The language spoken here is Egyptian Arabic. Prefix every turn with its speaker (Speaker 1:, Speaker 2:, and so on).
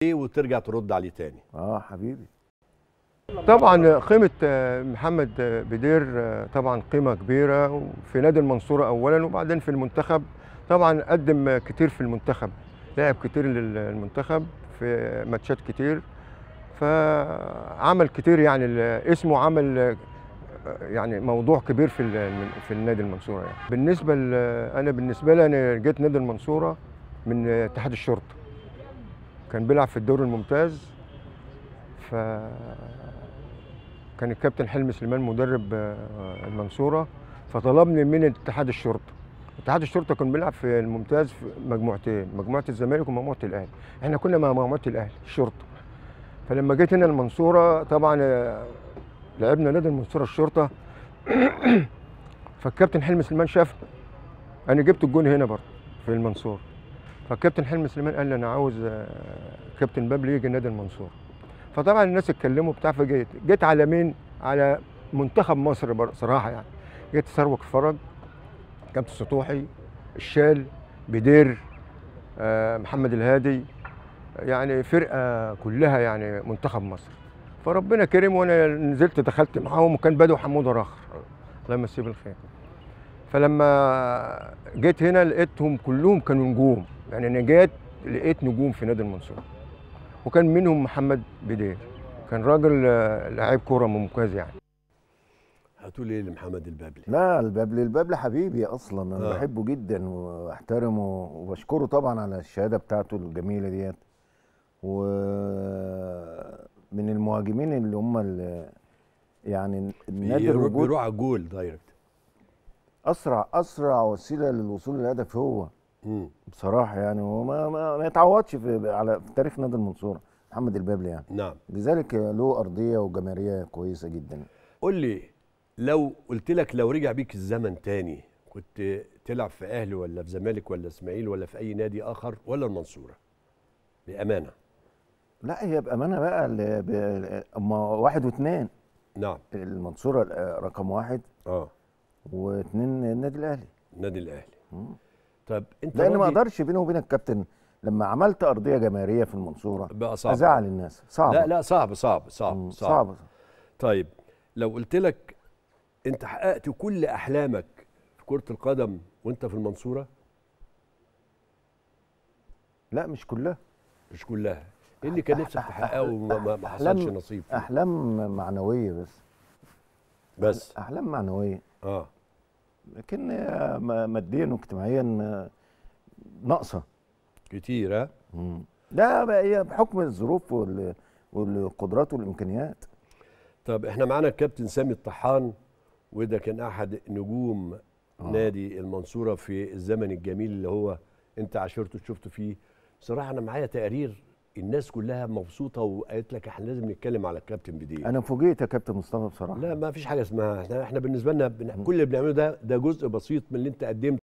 Speaker 1: ايه وترجع ترد عليه تاني
Speaker 2: اه حبيبي
Speaker 3: طبعا قيمة آه، محمد آه، بدير آه، طبعا قيمة كبيرة في نادي المنصورة أولا وبعدين في المنتخب طبعا قدم آه، كتير في المنتخب لعب كتير للمنتخب في ماتشات كتير فعمل كتير يعني ال- اسمه عمل آه، يعني موضوع كبير في ال- في النادي المنصورة يعني بالنسبة ل- أنا بالنسبة لي أنا جيت نادي المنصورة من آه، اتحاد الشرطة كان بيلعب في الدوري الممتاز ف كان الكابتن حلمي سليمان مدرب آه، المنصوره فطلبني من اتحاد الشرطه اتحاد الشرطه كان بيلعب في الممتاز في مجموعتين مجموعه الزمالك ومجموعه الاهلي احنا كنا مع مجموعه الاهلي الشرطه فلما جيت هنا المنصوره طبعا آه، لعبنا نادي المنصوره الشرطه فالكابتن حلمي سليمان شاف انا جبت الجون هنا برضه في المنصوره فالكابتن حلمي سليمان قال لي انا عاوز آه، كابتن بابلي يجي نادي المنصوره فطبعا الناس اتكلموا بتاع فجيت جيت على مين على منتخب مصر بر- صراحه يعني جيت ثروت فرج كابتن سطوحي الشال بدير آه، محمد الهادي يعني فرقه كلها يعني منتخب مصر فربنا كرم وانا نزلت دخلت معاهم وكان بدو حموده راخر الله يمسيه بالخير فلما جيت هنا لقيتهم كلهم كانوا نجوم يعني انا جيت لقيت نجوم في نادي المنصوره وكان منهم محمد بدير كان راجل آه، لعيب كوره ممتاز يعني
Speaker 1: هتقول ايه لمحمد البابلي
Speaker 2: لا البابلي البابلي حبيبي اصلا انا
Speaker 1: آه.
Speaker 2: بحبه جدا واحترمه وبشكره طبعا على الشهاده بتاعته الجميله ديت ومن المهاجمين اللي هم اللي يعني النادي
Speaker 1: بيروح
Speaker 2: الوجود
Speaker 1: بيروح على الجول دايركت
Speaker 2: اسرع اسرع وسيله للوصول للهدف هو
Speaker 1: مم.
Speaker 2: بصراحه يعني هو ما, ما, ما يتعوضش في على في تاريخ نادي المنصوره محمد البابلي يعني
Speaker 1: نعم
Speaker 2: لذلك له ارضيه وجماهيريه كويسه جدا
Speaker 1: قول لي لو قلت لك لو رجع بيك الزمن تاني كنت تلعب في اهلي ولا في زمالك ولا اسماعيل ولا في اي نادي اخر ولا المنصوره بامانه
Speaker 2: لا هي بامانه بقى ال- ب- اما واحد واثنين
Speaker 1: نعم
Speaker 2: المنصوره رقم واحد
Speaker 1: اه
Speaker 2: واثنين النادي الاهلي
Speaker 1: النادي الاهلي
Speaker 2: مم.
Speaker 1: طب انت
Speaker 2: لان ما
Speaker 1: راضي-
Speaker 2: اقدرش بيني وبين الكابتن لما عملت ارضيه جماهيريه في المنصوره
Speaker 1: بقى صعب
Speaker 2: ازعل الناس صعب
Speaker 1: لا لا صعب صعب صعب صعب,
Speaker 2: صعب
Speaker 1: طيب لو قلت لك انت حققت كل احلامك في كره القدم وانت في المنصوره
Speaker 2: لا مش كلها
Speaker 1: مش كلها ايه اللي كان نفسك تحققه وما ما- ما
Speaker 2: أحلام-
Speaker 1: حصلش نصيب فيه؟
Speaker 2: احلام معنويه بس
Speaker 1: بس
Speaker 2: احلام معنويه
Speaker 1: اه
Speaker 2: لكن آه، م- ماديا واجتماعيا آه، ناقصه
Speaker 1: كتير ها
Speaker 2: مم. لا بقى هي بحكم الظروف وال- والقدرات والامكانيات
Speaker 1: طب احنا معانا الكابتن سامي الطحان وده كان احد نجوم
Speaker 2: آه.
Speaker 1: نادي المنصوره في الزمن الجميل اللي هو انت عاشرته وشفته فيه بصراحه انا معايا تقارير الناس كلها مبسوطه وقالت لك احنا لازم نتكلم على الكابتن بدير
Speaker 2: انا فوجئت يا كابتن مصطفى بصراحه
Speaker 1: لا ما فيش حاجه اسمها احنا احنا بالنسبه لنا بن... كل اللي بنعمله ده ده جزء بسيط من اللي انت قدمته